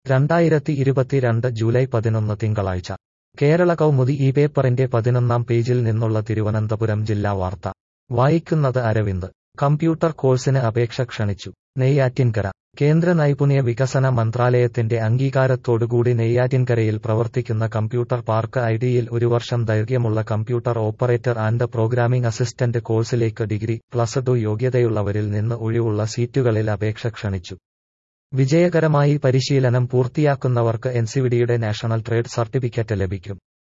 രണ്ടായിരത്തി ഇരുപത്തിരണ്ട് ജൂലൈ പതിനൊന്ന് തിങ്കളാഴ്ച കേരള കൗമുദി ഈ പേപ്പറിന്റെ പതിനൊന്നാം പേജിൽ നിന്നുള്ള തിരുവനന്തപുരം ജില്ലാ വാർത്ത വായിക്കുന്നത് അരവിന്ദ് കമ്പ്യൂട്ടർ കോഴ്സിന് അപേക്ഷ ക്ഷണിച്ചു നെയ്യാറ്റിൻകര കേന്ദ്ര നൈപുണ്യ വികസന മന്ത്രാലയത്തിന്റെ അംഗീകാരത്തോടുകൂടി നെയ്യാറ്റിൻകരയിൽ പ്രവർത്തിക്കുന്ന കമ്പ്യൂട്ടർ പാർക്ക് ഐഡിയിൽ ഒരു വർഷം ദൈർഘ്യമുള്ള computer operator and programming assistant കോഴ്സിലേക്ക് ഡിഗ്രി പ്ലസ് ടു യോഗ്യതയുള്ളവരിൽ നിന്ന് ഒഴിവുള്ള സീറ്റുകളിൽ അപേക്ഷ ക്ഷണിച്ചു വിജയകരമായി പരിശീലനം പൂർത്തിയാക്കുന്നവർക്ക് എൻസിവിഡിയുടെ നാഷണൽ ട്രേഡ് സർട്ടിഫിക്കറ്റ് ലഭിക്കും